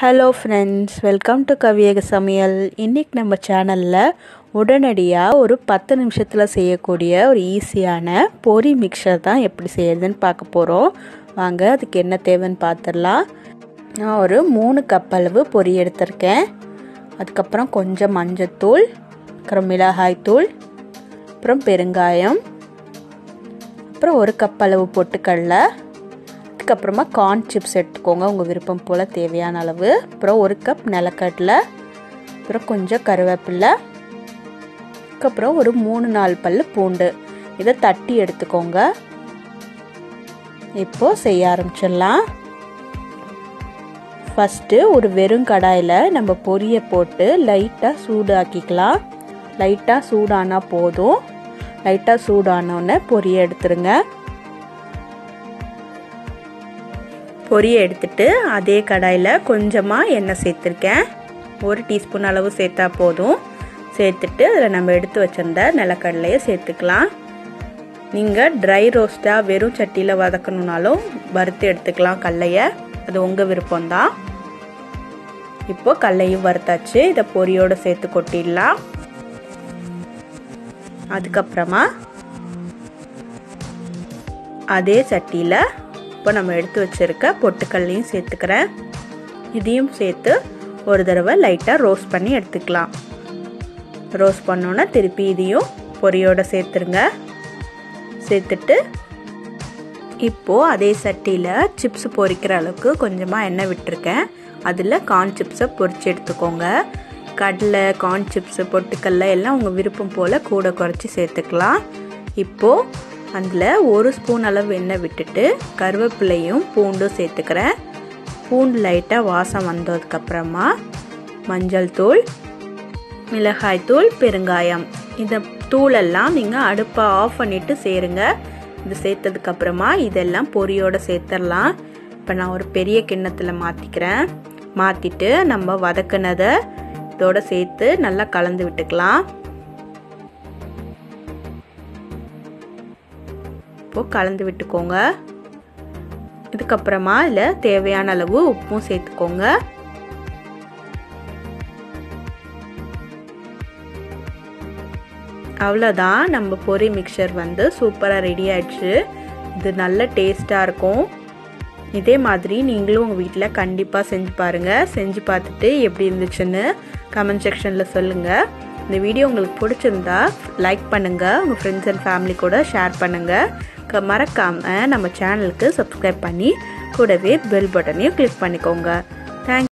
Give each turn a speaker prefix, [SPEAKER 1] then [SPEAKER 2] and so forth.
[SPEAKER 1] hello friends welcome to Kaviyaga Samayal இன்றைக்கி நம்ம சேனலில் உடனடியாக ஒரு பத்து நிமிஷத்தில் செய்யக்கூடிய ஒரு ஈஸியான பொரி மிக்சர் தான் எப்படி செய்யறதுன்னு பார்க்க போகிறோம் வாங்க அதுக்கு என்ன தேவைன்னு பார்த்துடலாம் நான் ஒரு மூணு கப் அளவு பொரி எடுத்திருக்கேன் அதுக்கப்புறம் கொஞ்சம் மஞ்சத்தூள் அப்புறம் மிளகாய்த்தூள் அப்புறம் பெருங்காயம் அப்புறம் ஒரு கப் அளவு பொட்டுக்கடலை அதுக்கப்புறமா கார்ன் சிப்ஸ் எடுத்துக்கோங்க உங்கள் விருப்பம் போல் தேவையான அளவு அப்புறம் ஒரு கப் நிலக்கடலை அப்புறம் கொஞ்சம் கருவேப்பில்லை அதுக்கப்புறம் ஒரு மூணு நாலு பல் பூண்டு இதை தட்டி எடுத்துக்கோங்க இப்போது செய்ய ஆரம்பிச்சிடலாம் ஃபஸ்ட்டு ஒரு வெறும் கடாயில் நம்ம பொரியை போட்டு லைட்டாக சூடாக்கிக்கலாம் லைட்டாக சூடானா போதும் லைட்டாக சூடானோடனே பொரியை எடுத்துருங்க பொரியை எடுத்துட்டு அதே கடாயில் கொஞ்சமாக எண்ணெய் சேர்த்துருக்கேன் ஒரு டீஸ்பூன் அளவு சேர்த்தா போதும் சேர்த்துட்டு அதில் நம்ம எடுத்து வச்சிருந்த நிலக்கடலையை சேர்த்துக்கலாம் நீங்கள் ட்ரை ரோஸ்ட்டாக வெறும் சட்டியில் வதக்கணுனாலும் வறுத்து எடுத்துக்கலாம் கடலையை அது உங்கள் விருப்பம்தான் இப்போது கடலையும் வறுத்தாச்சு இதை பொரியோடு சேர்த்து கொட்டிடலாம் அதுக்கப்புறமா அதே சட்டியில் இப்போ நம்ம எடுத்து வச்சுருக்க பொட்டுக்கல்லையும் சேர்த்துக்கிறேன் இதையும் சேர்த்து ஒரு தடவை லைட்டாக ரோஸ்ட் பண்ணி எடுத்துக்கலாம் ரோஸ்ட் பண்ணோன்னே திருப்பி இதையும் பொரியோடு சேர்த்துருங்க சேர்த்துட்டு இப்போது அதே சட்டியில் சிப்ஸ் பொரிக்கிற அளவுக்கு கொஞ்சமாக எண்ணெய் விட்டுருக்கேன் அதில் கார்ன் சிப்ஸை பொரிச்சு எடுத்துக்கோங்க கடலை கார்ன் சிப்ஸு பொட்டுக்கல்ல எல்லாம் உங்கள் விருப்பம் போல் கூட குறைச்சி சேர்த்துக்கலாம் இப்போது அதில் ஒரு ஸ்பூன் அளவு எண்ணெய் விட்டுட்டு கருவேப்பிலையும் பூண்டும் சேர்த்துக்கிறேன் பூண்டு லைட்டாக வாசம் வந்ததுக்கப்புறமா மஞ்சள் தூள் மிளகாய் தூள் பெருங்காயம் இந்த தூளெல்லாம் நீங்கள் அடுப்பை ஆஃப் பண்ணிவிட்டு சேருங்க இது சேர்த்ததுக்கப்புறமா இதெல்லாம் பொரியோடு சேர்த்துடலாம் இப்போ நான் ஒரு பெரிய கிண்ணத்தில் மாற்றிக்கிறேன் மாற்றிட்டு நம்ம வதக்குனதை இதோட சேர்த்து நல்லா கலந்து விட்டுக்கலாம் இப்போது கலந்து விட்டுக்கோங்க இதுக்கப்புறமா இதில் தேவையான அளவு உப்பும் சேர்த்துக்கோங்க அவ்வளோதான் நம்ம பொரி மிக்சர் வந்து சூப்பராக ரெடி ஆயிடுச்சு இது நல்ல டேஸ்ட்டாக இருக்கும் இதே மாதிரி நீங்களும் உங்கள் வீட்டில் கண்டிப்பாக செஞ்சு பாருங்கள் செஞ்சு பார்த்துட்டு எப்படி இருந்துச்சுன்னு கமெண்ட் செக்ஷனில் சொல்லுங்கள் இந்த வீடியோ உங்களுக்கு பிடிச்சிருந்தா லைக் பண்ணுங்கள் உங்கள் ஃப்ரெண்ட்ஸ் அண்ட் ஃபேமிலி கூட ஷேர் பண்ணுங்கள் மறக்காமல் நம்ம சேனலுக்கு சப்ஸ்கிரைப் பண்ணி கூடவே பெல் பட்டனையும் கிளிக் பண்ணிக்கோங்க தேங்க்